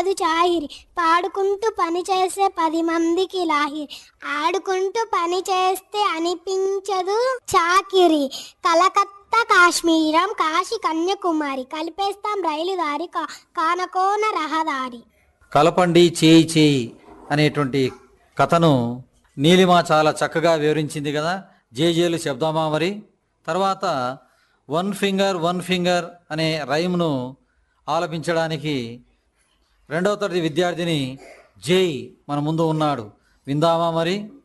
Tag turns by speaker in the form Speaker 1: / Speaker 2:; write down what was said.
Speaker 1: అనిపించదు చాహిరి పాడుకుంటూ పని చేసే పది మందికి లాహిరి ఆడుకుంటూ పని చేస్తే అనిపించదు చాకిరి కలకత్తా కాశ్మీరం కాశీ కన్యాకుమారి కలిపేస్తాం రైలు దారి కా- కానకోన రహదారి
Speaker 2: కలపండి చేయి చేయి అనేటువంటి కథను నీలిమ చాలా చక్కగా వివరించింది కదా జేజేలు చెప్దామా మరి తర్వాత వన్ ఫింగర్ వన్ ఫింగర్ అనే రైమ్ను ఆలపించడానికి రెండవ తరగతి విద్యార్థిని జై మన ముందు ఉన్నాడు విందామా మరి